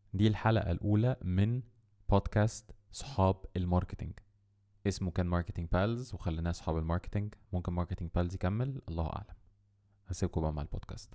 دي الحلقة الأولى من بودكاست صحاب الماركتينج اسمه كان ماركتينج بالز وخليناه صحاب الماركتينج ممكن ماركتينج بالز يكمل الله أعلم هسيبكم بقى مع البودكاست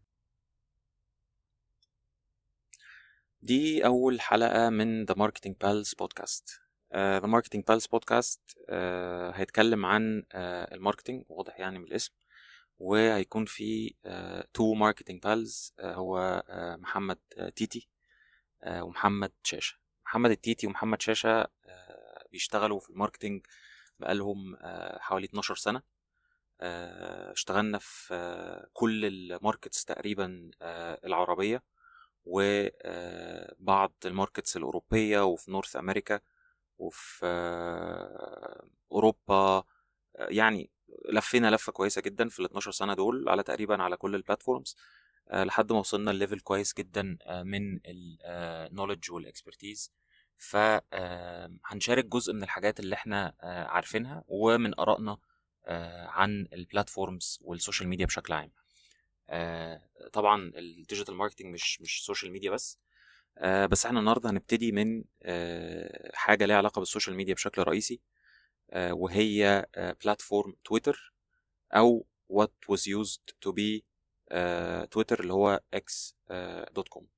دي أول حلقة من The Marketing Pals Podcast uh, The Marketing Pals Podcast uh, هيتكلم عن uh, الماركتينج واضح يعني من الاسم وهيكون في تو ماركتينج بالز هو uh, محمد uh, تيتي uh, ومحمد شاشة محمد التيتي ومحمد شاشة uh, بيشتغلوا في الماركتينج بقالهم uh, حوالي 12 سنة uh, اشتغلنا في uh, كل الماركتس تقريبا uh, العربية وبعض الماركتس الأوروبية وفي نورث أمريكا وفي أوروبا يعني لفينا لفة كويسة جدا في ال 12 سنة دول على تقريبا على كل البلاتفورمز لحد ما وصلنا الليفل كويس جدا من النولج والاكسبرتيز فهنشارك جزء من الحاجات اللي احنا عارفينها ومن آرائنا عن البلاتفورمز والسوشيال ميديا بشكل عام آه طبعا الديجيتال ماركتنج مش مش سوشيال ميديا بس آه بس احنا النهارده هنبتدي من آه حاجه ليها علاقه بالسوشيال ميديا بشكل رئيسي آه وهي بلاتفورم آه تويتر او what was used to be آه تويتر اللي هو x دوت كوم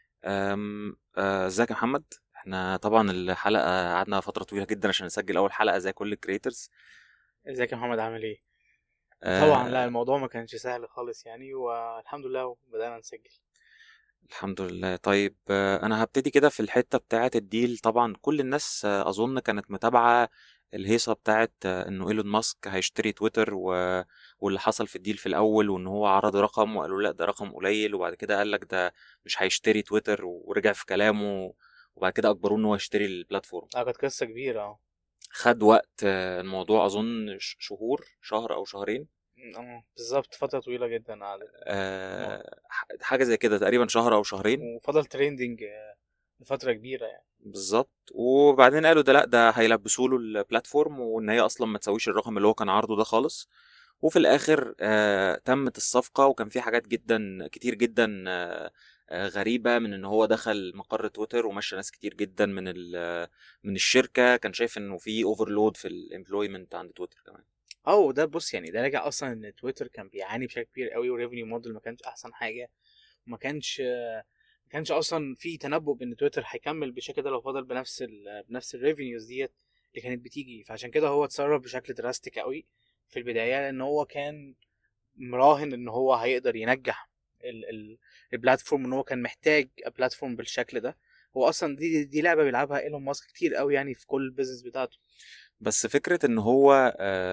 ازيك يا محمد احنا طبعا الحلقه قعدنا فتره طويله جدا عشان نسجل اول حلقه زي كل الكريترز ازيك يا محمد عامل ايه طبعا لا الموضوع ما كانش سهل خالص يعني والحمد لله بدأنا نسجل الحمد لله طيب انا هبتدي كده في الحته بتاعه الديل طبعا كل الناس اظن كانت متابعه الهيصه بتاعه انه ايلون ماسك هيشتري تويتر و... واللي حصل في الديل في الاول وان هو عرض رقم وقالوا لا ده رقم قليل وبعد كده قال لك ده مش هيشتري تويتر ورجع في كلامه وبعد كده اجبروه ان هو يشتري البلاتفورم اه كانت قصه كبيره اه خد وقت الموضوع اظن شهور شهر او شهرين بالظبط فتره طويله جدا قعدت آه حاجه زي كده تقريبا شهر او شهرين وفضل تريندنج لفتره كبيره يعني بالظبط وبعدين قالوا ده لا ده هيلبسوا له البلاتفورم وان هي اصلا ما تساويش الرقم اللي هو كان عارضه ده خالص وفي الاخر آه تمت الصفقه وكان في حاجات جدا كتير جدا آه غريبه من ان هو دخل مقر تويتر ومشى ناس كتير جدا من من الشركه كان شايف انه في اوفرلود في الامبلويمنت عند تويتر كمان اه ده بص يعني ده راجع اصلا ان تويتر كان بيعاني بشكل كبير قوي وريفنيو موديل ما كانش احسن حاجه وما كانش ما كانش اصلا في تنبؤ بان تويتر هيكمل بالشكل ده لو فضل بنفس ال بنفس الريفينيوز ديت اللي كانت بتيجي فعشان كده هو اتصرف بشكل دراستيك قوي في البدايه لان هو كان مراهن ان هو هيقدر ينجح البلاتفورم ان هو كان محتاج بلاتفورم بالشكل ده هو اصلا دي دي لعبه بيلعبها ايلون ماسك كتير قوي يعني في كل البيزنس بتاعته بس فكره ان هو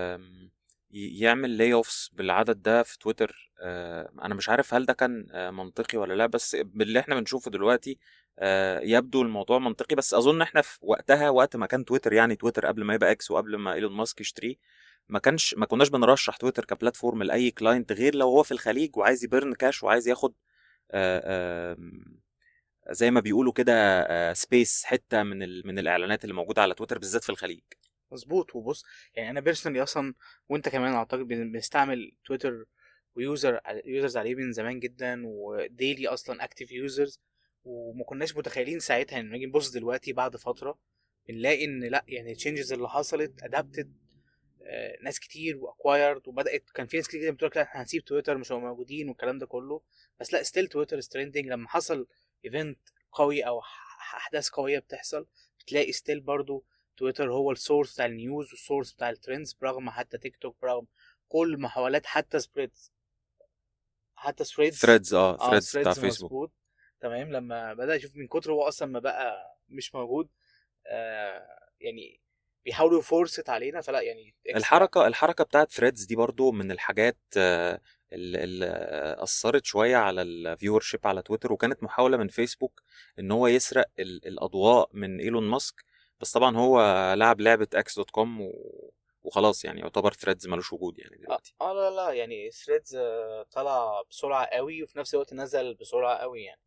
يعمل لاي اوفس بالعدد ده في تويتر انا مش عارف هل ده كان منطقي ولا لا بس باللي احنا بنشوفه دلوقتي يبدو الموضوع منطقي بس اظن احنا في وقتها وقت ما كان تويتر يعني تويتر قبل ما يبقى اكس وقبل ما ايلون ماسك يشتريه ما كانش ما كناش بنرشح تويتر كبلاتفورم لاي كلاينت غير لو هو في الخليج وعايز يبرن كاش وعايز ياخد آآ آآ زي ما بيقولوا كده سبيس حته من من الاعلانات اللي موجوده على تويتر بالذات في الخليج مظبوط وبص يعني انا بيرسونالي اصلا وانت كمان اعتقد بنستعمل تويتر ويوزر يوزرز عليه من زمان جدا وديلي اصلا اكتيف يوزرز وما كناش متخيلين ساعتها ان نيجي نبص دلوقتي بعد فتره بنلاقي ان لا يعني التشينجز اللي حصلت ادابتد آه ناس كتير واكوايرد وبدات كان في ناس كتير بتقول لك لا احنا هنسيب تويتر مش هيبقوا موجودين والكلام ده كله بس لا ستيل تويتر ستريندنج لما حصل ايفنت قوي او احداث قويه بتحصل بتلاقي ستيل برضو تويتر هو السورس بتاع النيوز والسورس بتاع الترندز برغم حتى تيك توك برغم كل محاولات حتى سبريدز حتى ثريدز ثريدز اه ثريدز بتاع فيسبوك مظبوط تمام لما بدا يشوف من كتر هو اصلا ما بقى مش موجود آه يعني بيحاولوا يفورست علينا فلا يعني الحركه الحركه بتاعت ثريدز دي برضو من الحاجات آه اللي اثرت شويه على الفيور شيب على تويتر وكانت محاوله من فيسبوك ان هو يسرق الاضواء من ايلون ماسك بس طبعا هو لعب لعبه اكس دوت كوم و... وخلاص يعني يعتبر ثريدز ملوش وجود يعني دلوقتي اه لا لا يعني ثريدز طلع بسرعه قوي وفي نفس الوقت نزل بسرعه قوي يعني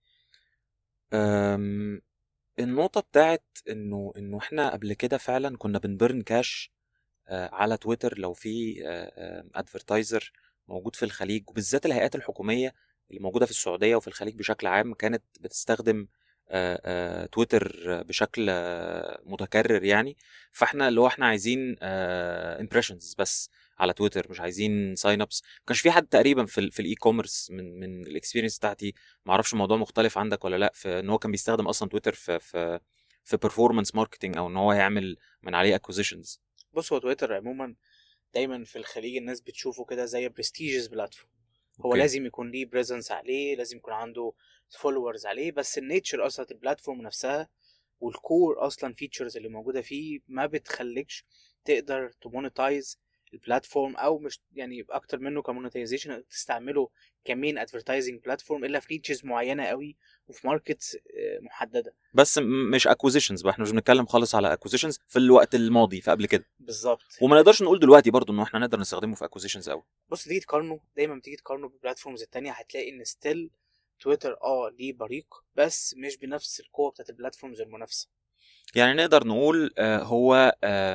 أم... النقطة بتاعت انه انه احنا قبل كده فعلا كنا بنبرن كاش على تويتر لو في ادفرتايزر موجود في الخليج وبالذات الهيئات الحكوميه اللي موجوده في السعوديه وفي الخليج بشكل عام كانت بتستخدم آه، آه، تويتر بشكل آه، متكرر يعني فاحنا اللي هو احنا عايزين امبريشنز بس على تويتر مش عايزين ساين ابس ما كانش في حد تقريبا في ال في الاي كوميرس من من الاكسبيرينس بتاعتي ما اعرفش الموضوع مختلف عندك ولا لا في ان هو كان بيستخدم اصلا تويتر في في في بيرفورمانس ماركتنج او ان هو يعمل من عليه اكوزيشنز بص هو تويتر عموما دايما في الخليج الناس بتشوفه كده زي برستيجيوس بلاتفورم هو أوكي. لازم يكون ليه بريزنس عليه لازم يكون عنده فولورز عليه بس النيتشر اصلا البلاتفورم نفسها والكور اصلا فيتشرز اللي موجوده فيه ما بتخليكش تقدر تمونيتايز البلاتفورم او مش يعني اكتر منه كمونيتايزيشن تستعمله كمين ادفرتايزنج بلاتفورم الا في نيتشز معينه قوي وفي ماركتس محدده بس م- مش اكوزيشنز بقى احنا مش بنتكلم خالص على اكوزيشنز في الوقت الماضي في قبل كده بالظبط وما نقدرش نقول دلوقتي برضو ان احنا نقدر نستخدمه في اكوزيشنز قوي بص تيجي تقارنه دايما بتيجي تقارنه بالبلاتفورمز التانية هتلاقي ان ستيل تويتر اه ليه بريق بس مش بنفس القوه بتاعت البلاتفورمز المنافسه يعني نقدر نقول آه، هو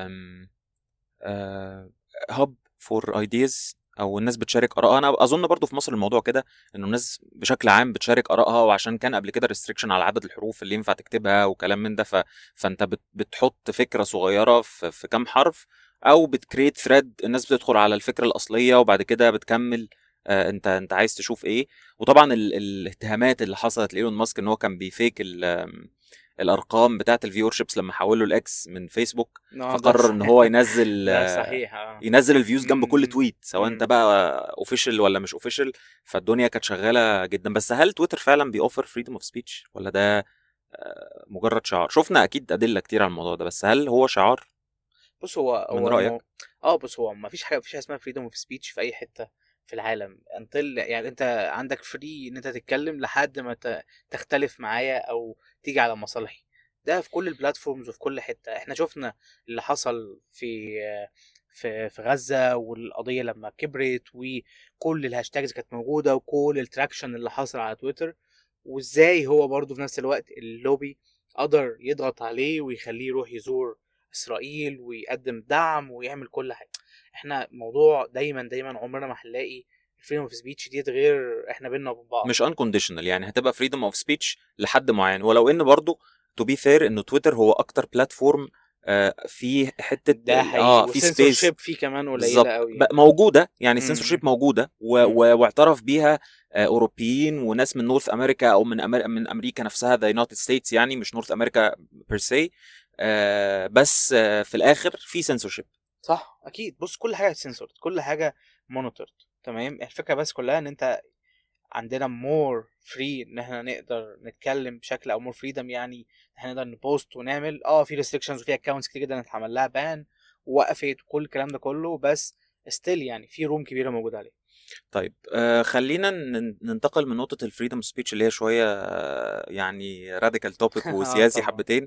هاب فور ايديز او الناس بتشارك ارائها انا اظن برضو في مصر الموضوع كده انه الناس بشكل عام بتشارك ارائها وعشان كان قبل كده ريستريكشن على عدد الحروف اللي ينفع تكتبها وكلام من ده ف... فانت بت... بتحط فكره صغيره في, في كام حرف او بتكريت ثريد الناس بتدخل على الفكره الاصليه وبعد كده بتكمل آه انت انت عايز تشوف ايه وطبعا ال... الاتهامات اللي حصلت لايلون ماسك ان هو كان بيفيك ال... آم، الارقام بتاعه الفيور شيبس لما حوله الاكس من فيسبوك فقرر ان هو ينزل ده صحيح آه. ينزل الفيوز جنب كل مم. تويت سواء انت مم. بقى اوفيشال ولا مش اوفيشال فالدنيا كانت شغاله جدا بس هل تويتر فعلا بيوفر فريدم اوف سبيتش ولا ده آه، مجرد شعار شفنا اكيد ادله كتير على الموضوع ده بس هل هو شعار بص هو من هو رأيك؟ المو- اه بص هو ما فيش حاجه مفيش حاجه اسمها فريدوم اوف سبيتش في اي حته في العالم انتل يعني انت عندك فري ان انت تتكلم لحد ما ت- تختلف معايا او تيجي على مصالحي ده في كل البلاتفورمز وفي كل حته احنا شفنا اللي حصل في في في غزه والقضيه لما كبرت وكل الهاشتاجز كانت موجوده وكل التراكشن اللي حصل على تويتر وازاي هو برضه في نفس الوقت اللوبي قدر يضغط عليه ويخليه يروح يزور اسرائيل ويقدم دعم ويعمل كل حاجه احنا موضوع دايما دايما عمرنا ما هنلاقي الفريدم اوف سبيتش ديت غير احنا بينا وبين بعض مش انكونديشنال يعني هتبقى فريدم اوف سبيتش لحد معين ولو ان برضو تو بي فير انه تويتر هو اكتر بلاتفورم فيه حته ده ال- حقيقي اه في سبيس شيب فيه كمان بالظبط قليله قوي بقى موجوده يعني مم. السنسورشيب موجوده و... مم. و... واعترف بيها آه، اوروبيين وناس من نورث امريكا او من أمر... من امريكا نفسها ذا يونايتد ستيتس يعني مش نورث امريكا بير سي بس آه، في الاخر في سنسورشيب صح اكيد بص كل حاجه سنسورد كل حاجه مونيتورد تمام الفكره بس كلها ان انت عندنا مور فري ان احنا نقدر نتكلم بشكل او مور فريدم يعني ان احنا نقدر نبوست ونعمل اه في ريستريكشنز وفي اكونتس كتير جدا اتعمل لها بان ووقفت وكل الكلام ده كله بس ستيل يعني في روم كبيره موجوده عليه طيب آه خلينا ن- ننتقل من نقطة الفريدم سبيتش اللي هي شوية آه يعني راديكال توبيك آه وسياسي طبعاً. حبتين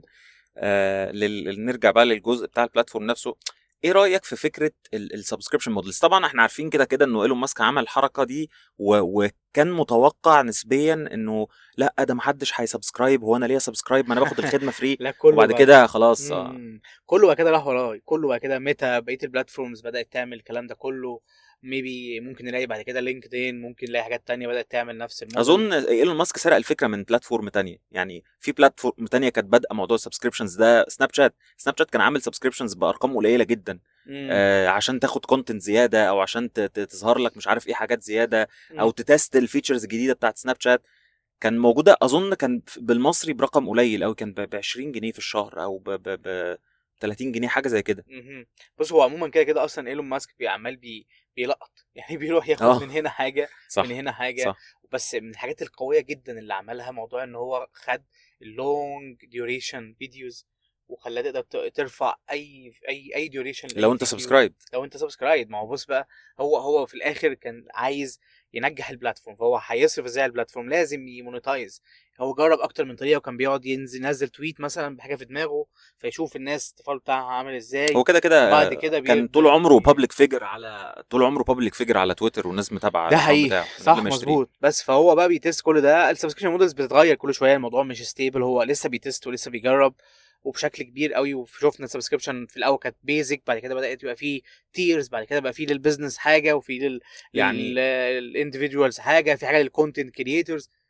آه لل... نرجع بقى للجزء بتاع البلاتفورم نفسه ايه رأيك في فكرة السبسكريبشن مودلز طبعا احنا عارفين كده كده انه ايلون ماسك عمل الحركة دي و... وكان متوقع نسبيا انه لا ده محدش هيسبسكرايب هو انا ليا سبسكرايب ما انا باخد الخدمة فري لا كله وبعد بقى- كده خلاص آه. مم. كله بقى كده راح وراه كله بقى كده ميتا بقيه البلاتفورمز بدات تعمل الكلام ده كله ميبي ممكن نلاقي بعد كده لينكدين ممكن نلاقي حاجات تانية بدات تعمل نفس الموديل اظن ايلون ماسك سرق الفكره من بلاتفورم تانية يعني في بلاتفورم تانية كانت بادئه موضوع السبسكريبشنز ده سناب شات سناب شات كان عامل سبسكريبشنز بارقام قليله جدا مم. آه عشان تاخد كونتنت زياده او عشان ت- ت- تظهر لك مش عارف ايه حاجات زياده او مم. تتست الفيتشرز الجديده بتاعت سناب شات كان موجوده اظن كان ف- بالمصري برقم قليل قوي كان ب 20 جنيه في الشهر او ب ب ب 30 جنيه حاجه زي كده مهم. بص هو عموما كده كده اصلا ايلون ماسك بيعمل بي بيلقط يعني بيروح ياخد آه. من هنا حاجه صح من هنا حاجه صح بس من الحاجات القويه جدا اللي عملها موضوع ان هو خد اللونج ديوريشن فيديوز وخلاها تقدر ت- ترفع اي اي اي ديوريشن لو انت سبسكرايب لو انت سبسكرايب ما هو بص بقى هو هو في الاخر كان عايز ينجح البلاتفورم فهو هيصرف ازاي على البلاتفورم لازم يمونيتايز هو جرب اكتر من طريقه وكان بيقعد ينزل ينزل تويت مثلا بحاجه في دماغه فيشوف الناس التفاعل بتاعها عامل ازاي هو كده كده بعد كده كان بيبدأ طول عمره ي- بابليك فيجر على طول عمره بابليك فيجر على تويتر والناس متابعه ده الأكونت حقيقي بتاعه من صح قبل ما يشتريه. مظبوط بس فهو بقى بيتست كل ده السبسكريبشن مودلز بتتغير كل شويه الموضوع مش ستيبل هو لسه بيتست ولسه بيجرب وبشكل كبير قوي وشفنا السبسكريبشن في الاول كانت بيزك بعد كده بدات يبقى فيه تيرز بعد كده بقى فيه للبزنس حاجه وفي لل يعني- الاندفيدوالز حاجه في حاجه للكونتنت كريتورز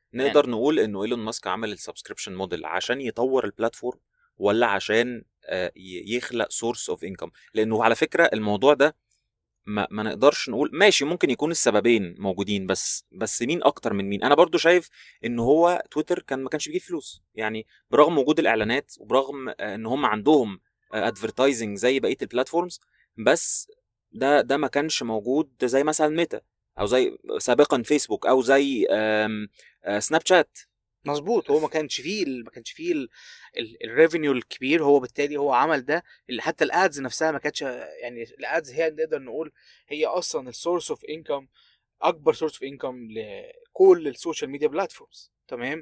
نقدر نقول انه ايلون ماسك عمل السبسكريبشن موديل عشان يطور البلاتفورم ولا عشان آه، ي- يخلق سورس اوف انكم لانه على فكره الموضوع ده ما, ما نقدرش نقول ماشي ممكن يكون السببين موجودين بس بس مين اكتر من مين انا برضو شايف ان هو تويتر كان ما كانش بيجيب فلوس يعني برغم وجود الاعلانات وبرغم آه، ان هم عندهم ادفرتايزنج زي بقيه البلاتفورمز بس ده ده ما كانش موجود زي مثلا ميتا او زي سابقا فيسبوك او زي آم، آه، سناب شات مظبوط هو ما كانش فيه ال- ما كانش فيه الريفينيو الكبير هو بالتالي هو عمل ده اللي حتى الادز نفسها ما كانتش يعني الادز هي نقدر نقول هي اصلا السورس اوف انكم اكبر سورس اوف انكم لكل السوشيال ميديا بلاتفورمز تمام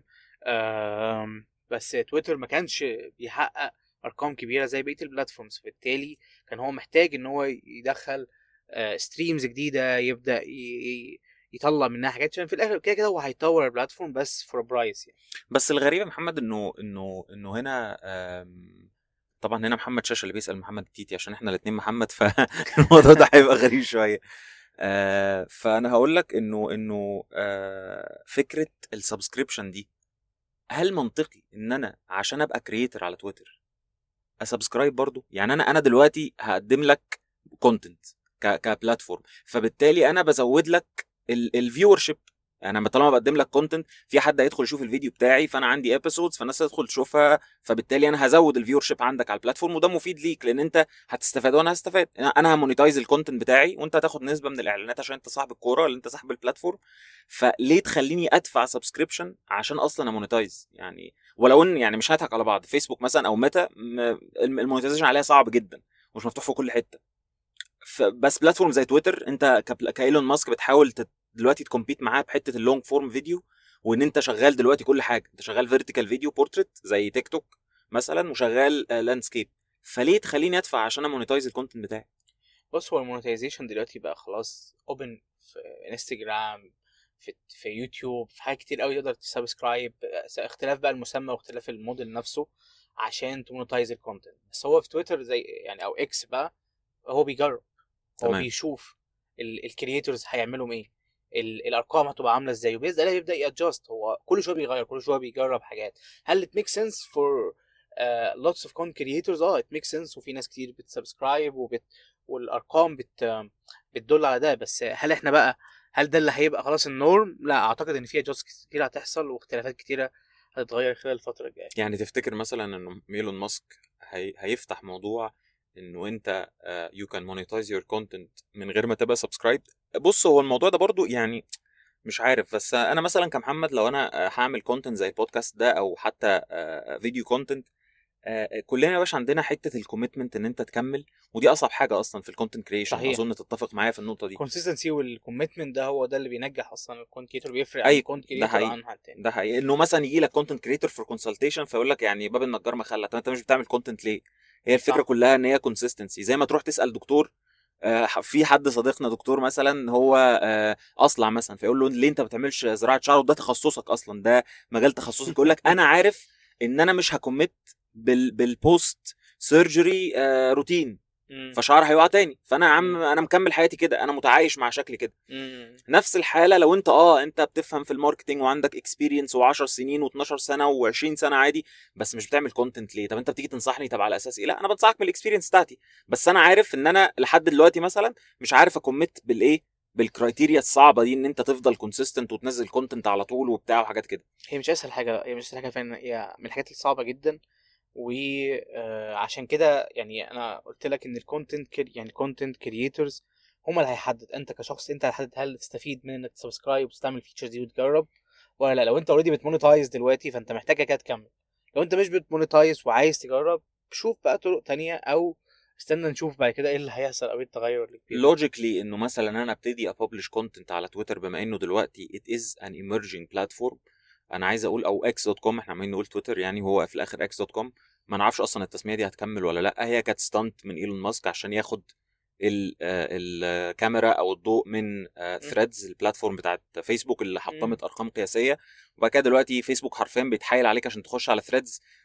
آم، بس تويتر ما كانش بيحقق ارقام كبيره زي بقيه البلاتفورمز بالتالي كان هو محتاج ان هو يدخل ستريمز جديده يبدا ي- ي- يطلع منها حاجات عشان في الاخر كده كده هو هيطور البلاتفورم بس فور برايس يعني بس الغريب يا محمد انه انه انه هنا آم، طبعا هنا محمد شاشه اللي بيسال محمد تيتي عشان احنا الاثنين محمد فالموضوع ده هيبقى غريب شويه آه، فانا هقول لك انه انه آه، فكره السبسكريبشن دي هل منطقي ان انا عشان ابقى كرييتر على تويتر اسبسكرايب برضو يعني انا انا دلوقتي هقدم لك كونتنت كبلاتفورم فبالتالي انا بزود لك الفيور شيب يعني انا طالما بقدم لك كونتنت في حد هيدخل يشوف الفيديو بتاعي فانا عندي ابيسودز فالناس تدخل تشوفها فبالتالي انا هزود الفيور شيب عندك على البلاتفورم وده مفيد ليك لان انت هتستفاد وانا هستفاد انا همونيتايز الكونتنت بتاعي وانت هتاخد نسبه من الاعلانات عشان انت صاحب الكوره ولا انت صاحب البلاتفورم فليه تخليني ادفع سبسكريبشن عشان اصلا امونيتايز يعني ولو ان يعني مش هضحك على بعض فيسبوك مثلا او ميتا م- المونيتايزيشن عليها صعب جدا ومش مفتوح في كل حته ف- بس بلاتفورم زي تويتر انت كبل- كايلون ماسك بتحاول تت- دلوقتي تكمبيت معاه بحته اللونج فورم فيديو وان انت شغال دلوقتي كل حاجه انت شغال فيرتيكال فيديو بورتريت زي تيك توك مثلا وشغال لاندسكيب فليه تخليني ادفع عشان امونيتايز الكونتنت بتاعي بص هو المونetization دلوقتي بقى خلاص اوبن في انستجرام في في يوتيوب في حاجات كتير قوي تقدر تسبسكرايب اختلاف بقى المسمى واختلاف الموديل نفسه عشان تمونتايز الكونتنت بس هو في تويتر زي يعني او اكس بقى هو بيجرب هو تمام. بيشوف الكرييتورز هيعملوا ايه ال- الارقام هتبقى عامله ازاي وبيبدا يبدا يادجست هو كل شويه بيغير كل شويه بيجرب حاجات هل ات ميك سنس فور لوتس اوف كون كرييتورز اه ات ميك سنس وفي ناس كتير بتسبسكرايب وبت والارقام بت بتدل على ده بس هل احنا بقى هل ده اللي هيبقى خلاص النورم لا اعتقد ان في ادجست كتير هتحصل واختلافات كتيره هتتغير خلال الفتره الجايه يعني تفتكر مثلا انه ايلون ماسك هي... هيفتح موضوع انه انت يو كان مونيتايز يور كونتنت من غير ما تبقى سبسكرايب بص هو الموضوع ده برضو يعني مش عارف بس انا مثلا كمحمد لو انا آه، هعمل كونتنت زي البودكاست ده او حتى آه، فيديو كونتنت كلنا يا باشا عندنا حته الكوميتمنت ان انت تكمل ودي اصعب حاجه اصلا في الكونتنت كريشن صحيح. اظن تتفق معايا في النقطه دي الكونسيستنسي والكوميتمنت ده هو ده اللي بينجح اصلا الكونت كريتور بيفرق أي، عن الكونت ده كريتور حقيقي. عن حد تاني ده حقيقي انه مثلا يجي لك كونتنت كريتور فور كونسلتيشن فيقول لك يعني باب النجار مخلع طب انت مش بتعمل كونتنت ليه؟ هي الفكره صح. كلها ان هي كونسيستنسي زي ما تروح تسال دكتور آه، في حد صديقنا دكتور مثلا هو آه، اصلع مثلا فيقول له ليه انت ما بتعملش زراعه شعر وده تخصصك اصلا ده مجال تخصصك يقول لك انا عارف ان انا مش هكمت بال بالبوست سيرجري روتين مم. فشعر هيقع تاني فانا يا عم انا مكمل حياتي كده انا متعايش مع شكلي كده مم. نفس الحاله لو انت اه انت بتفهم في الماركتينج وعندك اكسبيرينس و10 سنين و12 سنه و20 سنه عادي بس مش بتعمل كونتنت ليه طب انت بتيجي تنصحني طب على اساس ايه لا انا بنصحك من الاكسبيرينس بتاعتي بس انا عارف ان انا لحد دلوقتي مثلا مش عارف اكمت بالايه بالكرايتيريا الصعبه دي ان انت تفضل كونسيستنت وتنزل كونتنت على طول وبتاع وحاجات كده هي مش اسهل حاجه هي مش اسهل حاجه فعلا هي من الحاجات الصعبه جدا وعشان كده يعني انا قلت لك ان الكونتنت يعني الكونتنت كرييتورز هم اللي هيحدد انت كشخص انت هتحدد هل تستفيد من انك تسبسكرايب وتستعمل الفيتشرز دي وتجرب ولا لا لو انت اوريدي بتمونيتايز دلوقتي فانت محتاج كده تكمل لو انت مش بتمونيتايز وعايز تجرب شوف بقى طرق تانية او استنى نشوف بعد كده ايه اللي هيحصل او ايه التغير اللي كبير لوجيكلي انه مثلا انا ابتدي ابلش كونتنت على تويتر بما انه دلوقتي ات از ان ايمرجينج بلاتفورم انا عايز اقول او اكس دوت كوم احنا عمالين نقول تويتر يعني هو في الاخر اكس دوت كوم ما نعرفش اصلا التسميه دي هتكمل ولا لا هي كانت ستانت من ايلون ماسك عشان ياخد ال- آه، الكاميرا او الضوء من ثريدز البلاتفورم بتاعت فيسبوك اللي حطمت ارقام قياسيه وبعد كده دلوقتي فيسبوك حرفيا بيتحايل عليك عشان تخش على ثريدز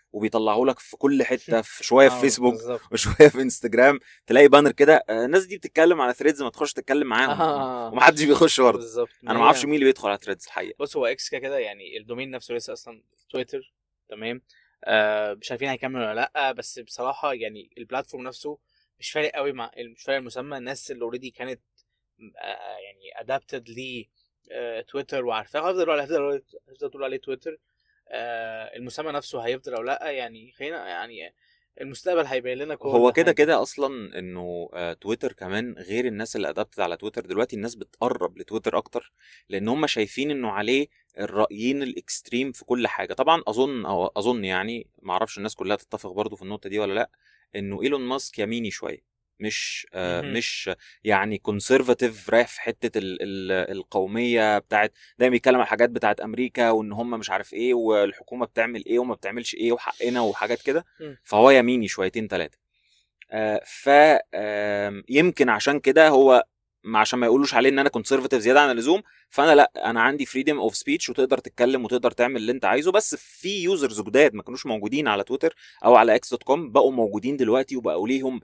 وبيطلعوا لك في كل حته في شويه في آه، فيسبوك بالظبط. وشويه في انستجرام تلاقي بانر كده آه، الناس دي بتتكلم على ثريدز ما تخش تتكلم معاهم آه. ومحدش بيخش برضه بالظبط انا ما اعرفش مين اللي بيدخل على ثريدز الحقيقه بص هو اكس كده كده يعني الدومين نفسه لسه اصلا تويتر تمام آه مش عارفين هيكمل ولا لا بس بصراحه يعني البلاتفورم نفسه مش فارق قوي مع مش فارق المسمى الناس اللي اوريدي كانت آه يعني ادابتد ل آه تويتر وعارفاه هيفضل هيفضل هيفضل تقول عليه تويتر آه المسمى نفسه هيفضل او لا يعني خلينا يعني المستقبل هيبين لنا كل هو كده حاجة. كده اصلا انه آه، تويتر كمان غير الناس اللي ادابتد على تويتر دلوقتي الناس بتقرب لتويتر اكتر لان هم شايفين انه عليه الرايين الاكستريم في كل حاجه طبعا اظن او اظن يعني ما اعرفش الناس كلها تتفق برضو في النقطه دي ولا لا انه ايلون ماسك يميني شويه مش آه مهم. مش يعني كونسرفاتيف رايح في حته ال ال القوميه بتاعت دايما بيتكلم على الحاجات بتاعت امريكا وان هم مش عارف ايه والحكومه بتعمل ايه وما بتعملش ايه وحقنا وحاجات كده مم. فهو يميني شويتين ثلاثه آه ف آم، يمكن عشان كده هو ما عشان ما يقولوش عليه ان انا كونسرفاتيف زياده عن اللزوم فانا لا انا عندي فريدم اوف سبيتش وتقدر تتكلم وتقدر تعمل اللي انت عايزه بس في يوزرز جداد ما كانوش موجودين على تويتر او على اكس دوت كوم بقوا موجودين دلوقتي وبقوا ليهم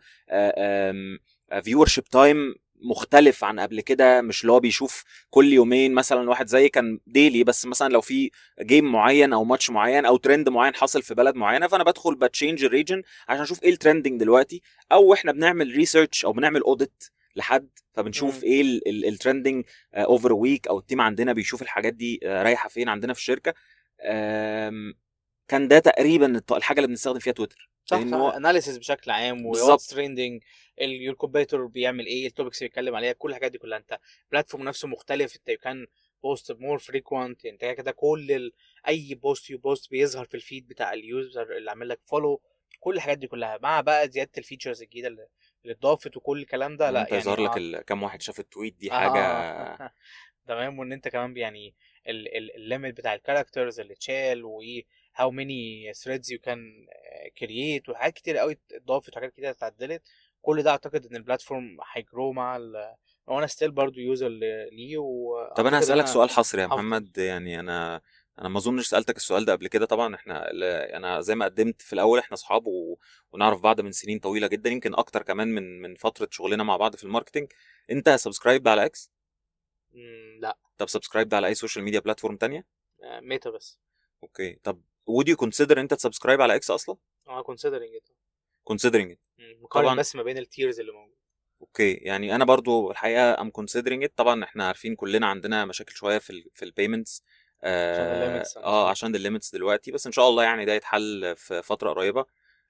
فيور شيب تايم مختلف عن قبل كده مش اللي هو بيشوف كل يومين مثلا واحد زي كان ديلي بس مثلا لو في جيم معين او ماتش معين او ترند معين حاصل في بلد معينه فانا بدخل بتشينج الريجن عشان اشوف ايه الترندنج دلوقتي او احنا بنعمل ريسيرش او بنعمل اوديت لحد فبنشوف مم. ايه الترندنج اوفر ويك او التيم عندنا بيشوف الحاجات دي آه، رايحه فين عندنا في الشركه آم، كان ده تقريبا الط- الحاجه اللي بنستخدم فيها تويتر صح لأن صح هو- اناليسيس بشكل عام بالظبط. واتس تريندنج اليور كومبيتور بيعمل ايه التوبكس اللي بيتكلم عليها كل الحاجات دي كلها انت البلاتفورم نفسه مختلف انت كان بوست مور فريكوينت انت كده كل ال... اي بوست يو بوست بيظهر في الفيد بتاع اليوزر اللي عامل لك فولو كل الحاجات دي كلها مع بقى زياده الفيتشرز الجديده اللي اللي اتضافت وكل الكلام ده لا انت يظهر لك آه. ال- كام واحد شاف التويت دي آه. حاجه تمام وان انت كمان يعني الليميت بتاع الكاركترز اللي اتشال وايه هاو ماني ثريدز يو كان كرييت وحاجات كتير قوي اتضافت وحاجات كتير اتعدلت كل ده اعتقد ان البلاتفورم هيجرو مع ال وانا ستيل برضو يوزر ليه و طب انا أعتقد هسألك سؤال حصري يا أفضل. محمد يعني انا انا ما اظنش سألتك السؤال ده قبل كده طبعا احنا لا- انا زي ما قدمت في الاول احنا اصحاب و... ونعرف بعض من سنين طويلة جدا يمكن اكتر كمان من من فترة شغلنا مع بعض في الماركتينج انت سبسكرايب على اكس مم، لا طب سبسكرايب على اي سوشيال ميديا بلاتفورم تانية آه، ميتا بس اوكي طب would you consider انت تسبسكرايب على اكس اصلا اه كونسيدرنج considering it مقارن طبعاً. بس ما بين التيرز اللي موجود اوكي يعني انا برضو الحقيقه ام considering it طبعا احنا عارفين كلنا عندنا مشاكل شويه في ال في البيمنتس اه, ال limits. آه عشان الليميتس دلوقتي بس ان شاء الله يعني ده يتحل في فتره قريبه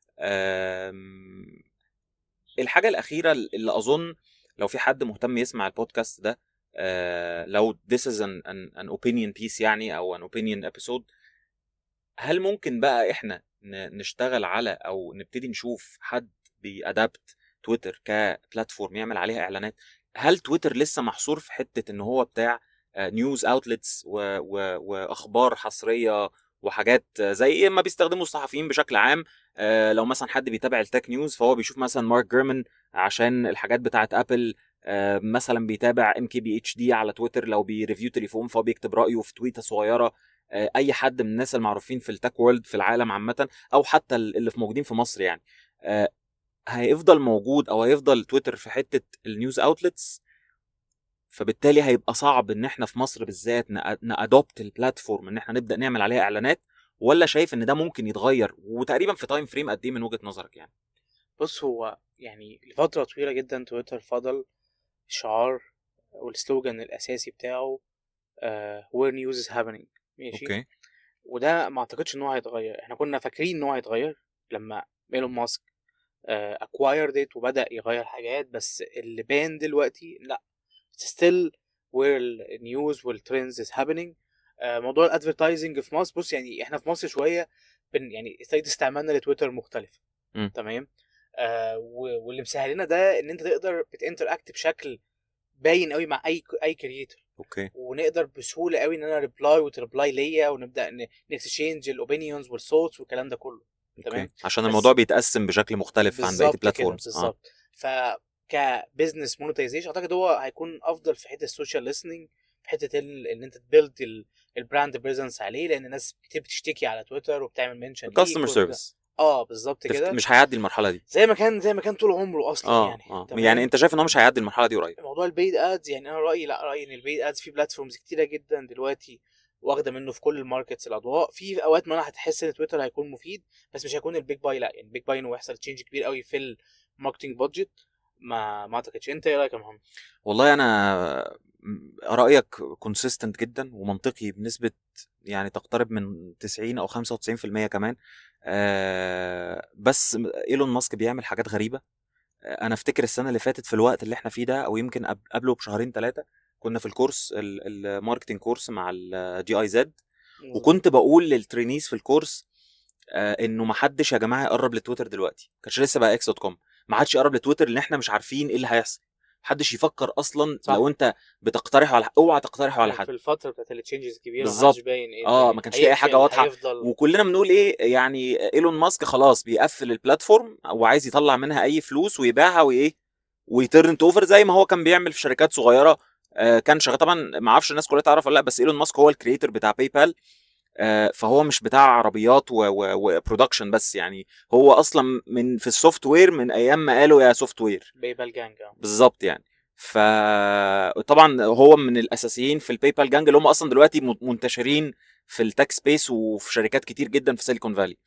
آم، الحاجه الاخيره اللي اظن لو في حد مهتم يسمع البودكاست ده آه لو this is an, an, an opinion piece يعني او an opinion episode هل ممكن بقى احنا ن- نشتغل على او نبتدي نشوف حد بيأدابت تويتر كبلاتفورم يعمل عليها اعلانات هل تويتر لسه محصور في حته ان هو بتاع نيوز اوتلتس واخبار حصريه وحاجات آه، زي ما بيستخدموا الصحفيين بشكل عام آه، لو مثلا حد بيتابع التك نيوز فهو بيشوف مثلا مارك جيرمان عشان الحاجات بتاعت ابل آه، مثلا بيتابع ام كي بي اتش دي على تويتر لو بيريفيو تليفون فهو بيكتب رايه في تويته صغيره آه، اي حد من الناس المعروفين في التك وورلد في العالم عامه او حتى اللي في موجودين في مصر يعني آه، هيفضل موجود او هيفضل تويتر في حته النيوز اوتلتس فبالتالي هيبقى صعب ان احنا في مصر بالذات نادوبت البلاتفورم ان احنا نبدا نعمل عليها اعلانات ولا شايف ان ده ممكن يتغير وتقريبا في تايم فريم قد ايه من وجهه نظرك يعني بص هو يعني لفترة طويلة جدا تويتر فضل شعار والسلوجان الأساسي بتاعه uh, where news is happening ماشي اوكي وده ما اعتقدش ان هو هيتغير احنا كنا فاكرين ان هو هيتغير لما ايلون ماسك اكوايرد ات وبدا يغير حاجات بس اللي بان دلوقتي لا it's still where the news والtrends is happening آه، موضوع الادفرتايزنج في مصر بص يعني احنا في مصر شويه بن يعني طريقه استعمالنا لتويتر مختلفه مم. تمام آه و- واللي مسهل لنا ده ان انت تقدر بتنتراكت بشكل باين قوي مع اي اي كريتور اوكي ونقدر بسهوله قوي ان انا ريبلاي وتريبلاي ليا ونبدا نكسشينج الاوبينيونز والصوتس والكلام ده كله تمام اوكي عشان بس- الموضوع بيتقسم بشكل مختلف عن بقيه بالظبط كده البلاتفورمز بالظبط ف كبزنس مونetization اعتقد هو هيكون افضل في حته السوشيال listening في حته ال- ان انت تبيلد البراند بريزنس عليه لان الناس كتير بتشتكي على تويتر وبتعمل منشن كاستمر سيرفيس اه بالظبط كده مش هيعدي المرحله دي زي ما كان زي ما كان طول عمره اصلا اه يعني اه تمام؟ يعني انت شايف ان هو مش هيعدي المرحله دي قريب موضوع البيد ادز يعني انا رايي لا رايي ان البيد ادز في بلاتفورمز كتيره جدا دلوقتي واخده منه في كل الماركتس الاضواء في اوقات ما انا هتحس ان تويتر هيكون مفيد بس مش هيكون البيج باي لا يعني البيج باي انه يحصل تشينج كبير قوي في الماركتنج بادجت ما ما اعتقدش انت ايه رايك يا محمد؟ والله انا م- رايك كونسيستنت جدا ومنطقي بنسبه يعني تقترب من 90 او 95% كمان آه بس ايلون ماسك بيعمل حاجات غريبه آه، انا افتكر السنه اللي فاتت في الوقت اللي احنا فيه ده او يمكن قبل- قبله بشهرين ثلاثه كنا في الكورس ال- الماركتنج كورس مع الجي اي زد وكنت بقول للترينيز في الكورس آه انه ما حدش يا جماعه يقرب لتويتر دلوقتي كانش لسه بقى اكس دوت كوم ما حدش يقرب لتويتر لان احنا مش عارفين ايه اللي هيحصل محدش يفكر اصلا صح. لو انت بتقترحه على اوعى تقترحه على في حد الفتره بتاعت التشينجز الكبيره بالظبط. ما حدش باين ايه آه، الدنيا. ما كانش في أي حاجة هيقفل، واضحة. هيفضل وكلنا بنقول ايه يعني ايلون ماسك خلاص بيقفل البلاتفورم وعايز يطلع منها اي فلوس ويبيعها وايه ويترن اوفر زي ما هو كان بيعمل في شركات صغيره آه كان شغال طبعا ما اعرفش الناس كلها تعرف ولا لا بس ايلون ماسك هو الكريتور بتاع باي بال آه فهو مش بتاع عربيات وبرودكشن بس يعني هو اصلا من في السوفت وير من ايام ما قالوا يا سوفت وير باي بال جانج آه. بالظبط يعني فطبعا هو من الاساسيين في الباي بال جانج اللي هم اصلا دلوقتي م- منتشرين في التك سبيس وفي شركات كتير جدا في سيليكون فالي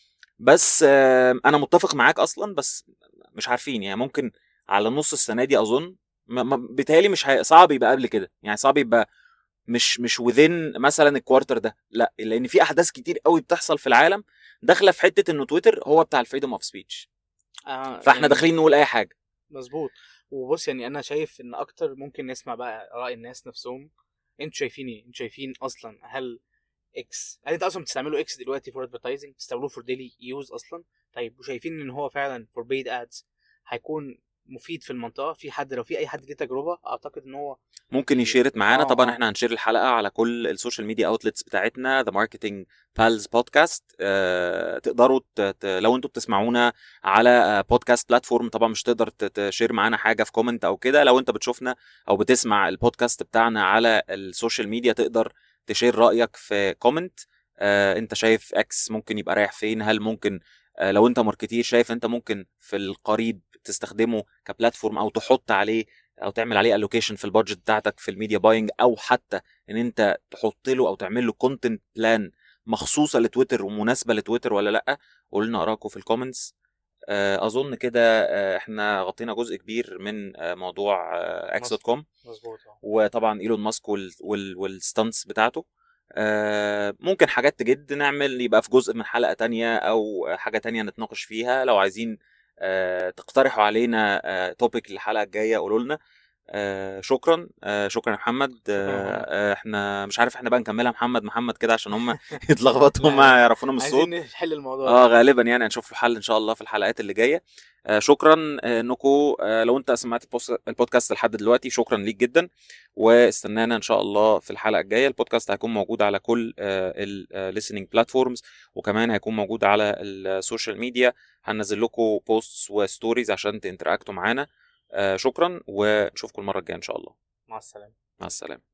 بس آه، انا متفق معاك اصلا بس مش عارفين يعني ممكن على نص السنه دي اظن ما- ما- بيتهيألي مش هي... صعب يبقى قبل كده يعني صعب يبقى مش مش وذين مثلا الكوارتر ده لا لان في احداث كتير قوي بتحصل في العالم داخله في حته انه تويتر هو بتاع الفريدم اوف سبيتش آه فاحنا يعني داخلين نقول اي حاجه مظبوط وبص يعني انا شايف ان اكتر ممكن نسمع بقى راي الناس نفسهم انتوا شايفين ايه انتوا شايفين اصلا هل اكس هل انت اصلا بتستعملوا اكس دلوقتي فور ادفرتايزنج بتستعملوه فور ديلي يوز اصلا طيب وشايفين ان هو فعلا فور بيد ادز هيكون مفيد في المنطقه في حد لو في اي حد ليه تجربه اعتقد ان هو ممكن يشيرت معانا آه، طبعا آه. احنا هنشير الحلقه على كل السوشيال ميديا اوتلتس بتاعتنا ذا ماركتنج بالز بودكاست تقدروا ت... ت... لو انتوا بتسمعونا على بودكاست بلاتفورم طبعا مش تقدر ت- تشير معانا حاجه في كومنت او كده لو انت بتشوفنا او بتسمع البودكاست بتاعنا على السوشيال ميديا تقدر تشير رايك في كومنت انت شايف اكس ممكن يبقى رايح فين هل ممكن آه، لو انت ماركتير شايف انت ممكن في القريب تستخدمه كبلاتفورم او تحط عليه او تعمل عليه الوكيشن في البادجت بتاعتك في الميديا باينج او حتى ان انت تحط له او تعمل له كونتنت بلان مخصوصه لتويتر ومناسبه لتويتر ولا لا قول لنا اراءكم في الكومنتس آه، اظن كده آه، احنا غطينا جزء كبير من آه، موضوع اكس دوت كوم مظبوط آه. وطبعا ايلون ماسك وال وال والستانس بتاعته آه، ممكن حاجات تجد نعمل يبقى في جزء من حلقة تانية أو حاجة تانية نتناقش فيها لو عايزين آه، تقترحوا علينا توبيك الحلقة الجاية قولوا لنا آه، شكرا آه، شكرا يا محمد شكراً يا محمد. آه، آه، احنا مش عارف احنا بقى نكملها محمد محمد كده عشان هم يتلخبطوا لا، هم يعرفونا من الصوت عايزين نحل الموضوع اه ده. غالبا يعني هنشوف له حل ان شاء الله في الحلقات اللي جايه آه شكرا آه انكم آه لو انت سمعت البوس- البودكاست لحد دلوقتي شكرا ليك جدا واستنانا ان شاء الله في الحلقه الجايه البودكاست هيكون موجود على كل الليسننج بلاتفورمز وكمان هيكون موجود على السوشيال ميديا هنزل لكم بوستس وستوريز عشان تنتراكتوا معانا آه شكرا ونشوفكم المره الجايه ان شاء الله مع السلامه مع السلامه